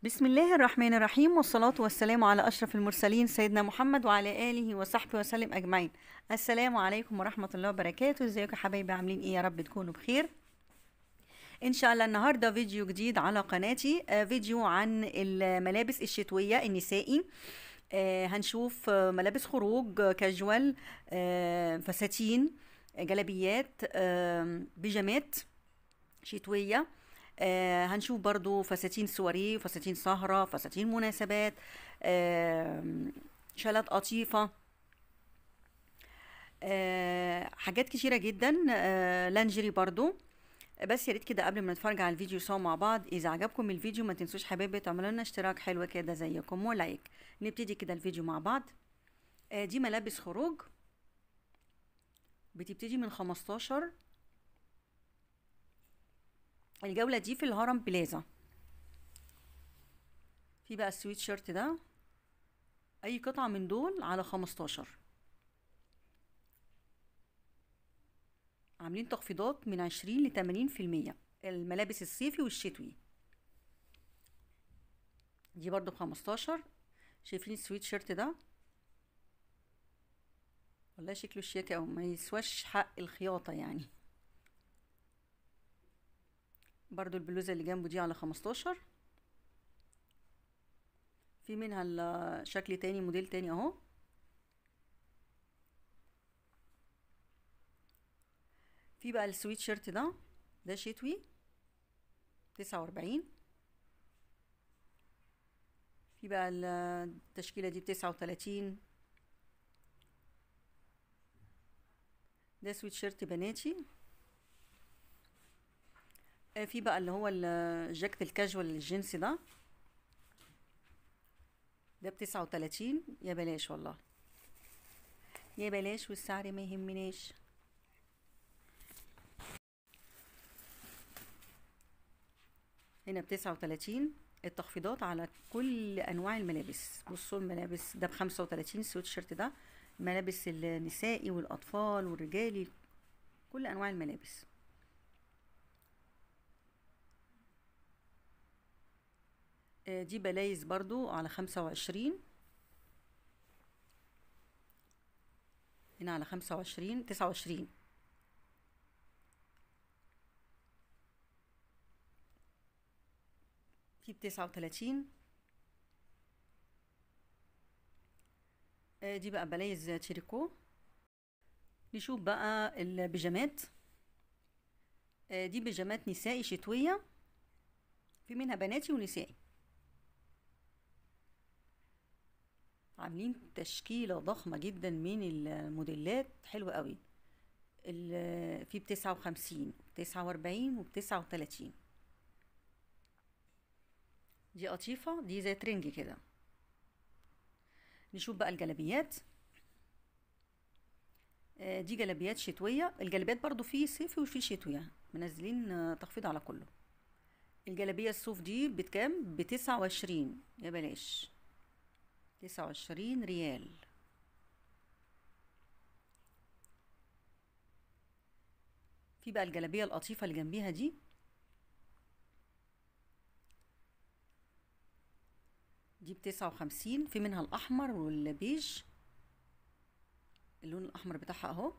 بسم الله الرحمن الرحيم والصلاة والسلام على أشرف المرسلين سيدنا محمد وعلى آله وصحبه وسلم أجمعين السلام عليكم ورحمة الله وبركاته ازيكم يا حبايبي عاملين ايه يا رب تكونوا بخير ان شاء الله النهارده فيديو جديد على قناتي آه، فيديو عن الملابس الشتويه النسائي آه، هنشوف آه، ملابس خروج آه، كاجوال آه، فساتين آه، جلابيات آه، بيجامات شتويه آه، هنشوف برضو فساتين سواريه فساتين سهره فساتين مناسبات آه، شالات قطيفه آه، حاجات كتيرة جدا آه، لانجري برضو بس يا ريت كده قبل ما نتفرج على الفيديو سوا مع بعض اذا عجبكم الفيديو ما تنسوش حبايبي تعملوا لنا اشتراك حلو كده زيكم ولايك نبتدي كده الفيديو مع بعض آه، دي ملابس خروج بتبتدي من 15 الجولة دي في الهرم بلازا في بقى السويت شيرت ده اي قطعة من دول على 15 عاملين تخفيضات من 20 ل 80% الملابس الصيفي والشتوي دي برضو ب 15 شايفين السويت شيرت ده والله شكله شيك او ما يسواش حق الخياطة يعني برضو البلوزة اللي جنبه دي على 15 في منها ال- شكل تاني موديل تاني اهو في بقى السويت شيرت ده ده شتوي تسعة وأربعين في بقى ال- التشكيلة دي بتسعة وتلاتين ده سويت شيرت بناتي آه، في بقى اللي هو ال- الجاكيت الكاجوال الجينسي ده ده بتسعة وتلاتين يا بلاش والله يا بلاش والسعر ما يهمناش هنا بتسعة وتلاتين التخفيضات على كل أنواع الملابس بصوا الملابس ده بخمسة وتلاتين السويت شيرت ده ملابس النسائي والأطفال والرجالي كل أنواع الملابس آه، دي بلايز برضو على خمسة وعشرين هنا على خمسة وعشرين تسعة وعشرين في بتسعة وتلاتين آه، دي بقى بلايز تشيريكو نشوف بقى البيجامات آه، دي بيجامات نسائي شتوية في منها بناتي ونسائي عاملين تشكيلة ضخمة جدا من الموديلات حلوة قوي ال- في بتسعة وخمسين بتسعة وأربعين وبتسعة وتلاتين دي قطيفة دي زي ترنج كده نشوف بقى الجلابيات آه، دي جلابيات شتوية الجلابيات برضو في صيفي وفي شتوية منزلين آه، تخفيض على كله الجلابية الصوف دي بكام بتسعة وعشرين يا بلاش تسعة وعشرين ريال في بقى الجلابية القطيفة اللي جنبيها دي دي بتسعة وخمسين في منها الأحمر والبيج اللون الأحمر بتاعها أهو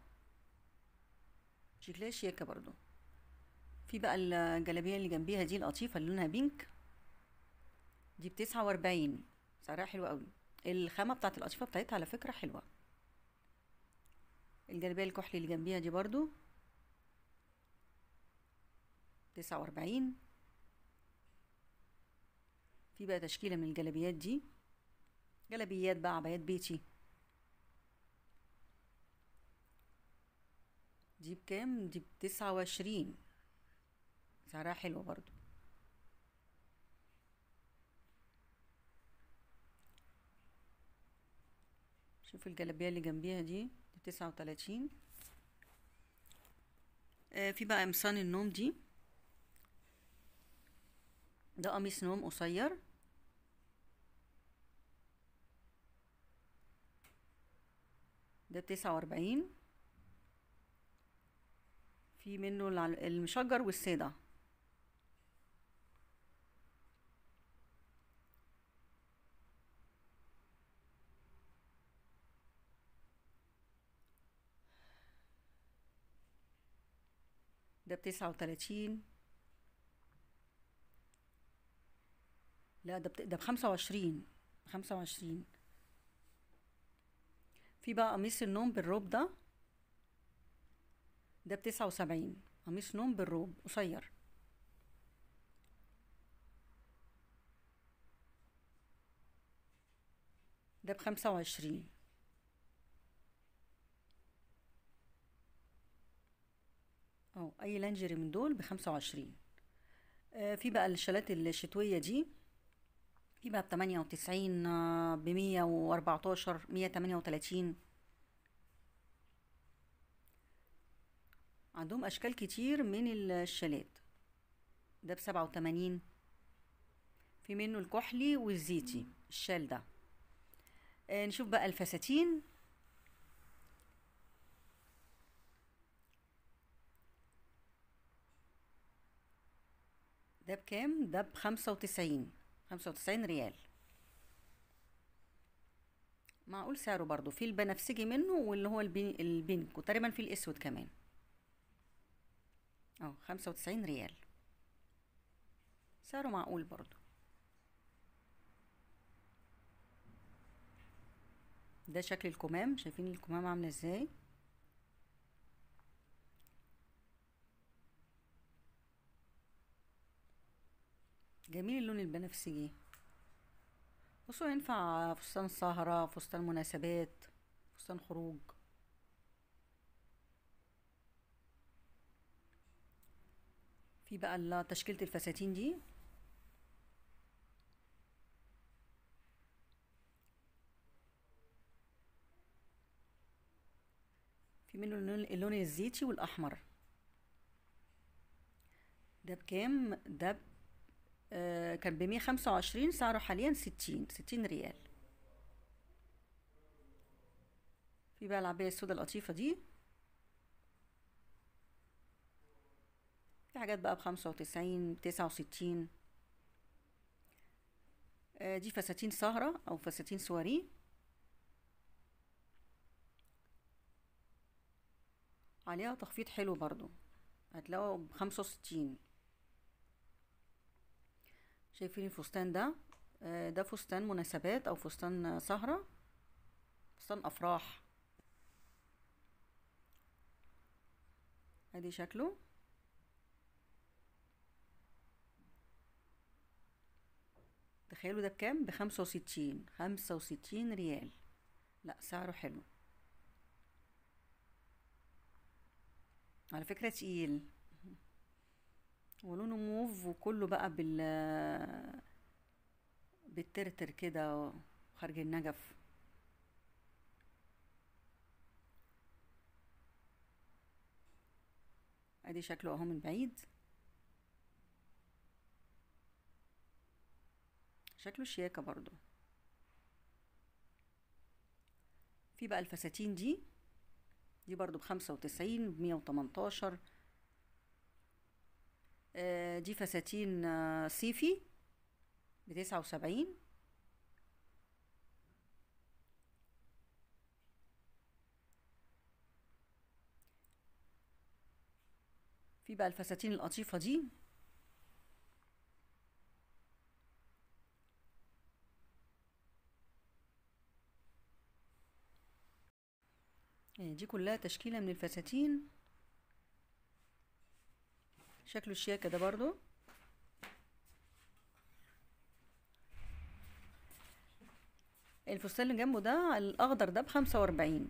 شكلها شياكة برضو في بقى الجلابية اللي جنبيها دي القطيفة اللي لونها بينك دي بتسعة وأربعين سعرها حلو قوي الخامة بتاعت القطيفة بتاعتها على فكرة حلوة الجلابية الكحلي اللي جنبيها دي برضو تسعة وأربعين في بقى تشكيلة من الجلابيات دي جلابيات بقى عبايات بيتي دي بكام دي بتسعة وعشرين سعرها حلو برضو شوف الجلابية اللي جنبيها دي دي بتسعة وتلاتين آه في بقى قمصان النوم دي ده قميص نوم قصير ده بتسعة وأربعين في منه الع- المشجر والسادة ده بتسعة وتلاتين لا ده بت... ده بخمسة وعشرين خمسة وعشرين في بقى قميص النوم بالروب ده ده بتسعة وسبعين قميص نوم بالروب قصير ده بخمسة وعشرين اه اي لانجري من دول بخمسة وعشرين آه في بقى الشالات الشتوية دي في بقى بتمانية وتسعين بمية واربعتاشر مية تمانية وتلاتين عندهم اشكال كتير من الشالات ده بسبعة وتمانين في منه الكحلي والزيتي الشال ده آه نشوف بقى الفساتين ده بكام ده بخمسة وتسعين خمسة وتسعين ريال معقول سعره برضو في البنفسجي منه واللي هو البين- البينك وتقريبا في الاسود كمان اه خمسة وتسعين ريال سعره معقول برضو ده شكل الكمام شايفين الكمام عاملة ازاي جميل اللون البنفسجي بصوا ينفع فستان سهرة فستان مناسبات فستان خروج في بقى ال- تشكيلة الفساتين دي في منه اللون اللون الزيتي والأحمر ده بكام ده ب- آه، كان بمية خمسة وعشرين سعره حاليا ستين ستين ريال في بقى العباية السودا اللطيفة دي في حاجات بقى بخمسة وتسعين تسعة وستين آه، دي فساتين سهرة أو فساتين سواري عليها تخفيض حلو برضو هتلاقوا بخمسة وستين شايفين الفستان ده آه، ده فستان مناسبات أو فستان سهرة فستان أفراح ادي شكله تخيلوا ده بكام بخمسة وستين خمسة وستين ريال لا سعره حلو على فكرة تقيل ولونه موف وكله بقى بال بالترتر كده خارج النجف ادي شكله اهو من بعيد شكله شياكة برضو في بقى الفساتين دي دي برضو بخمسة وتسعين بمية وتمنتاشر آه، دي فساتين آه، صيفي بتسعة وسبعين في بقى الفساتين القطيفة دي آه، دي كلها تشكيلة من الفساتين شكله الشياكة ده برضو الفستان اللي جنبه ده الأخضر ده بخمسة وأربعين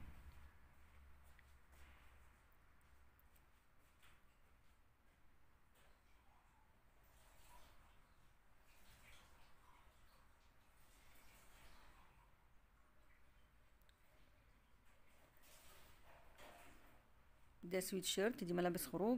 ده سويت شيرت دي ملابس خروج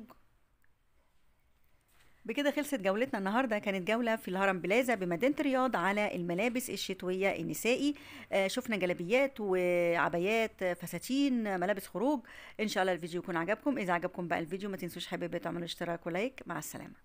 بكده خلصت جولتنا النهارده كانت جوله في الهرم بلازا بمدينه الرياض على الملابس الشتويه النسائي آه، شفنا جلابيات وعبايات آه، فساتين آه، ملابس خروج ان شاء الله الفيديو يكون عجبكم اذا عجبكم بقى الفيديو ما تنسوش حبايبي تعملوا اشتراك ولايك مع السلامه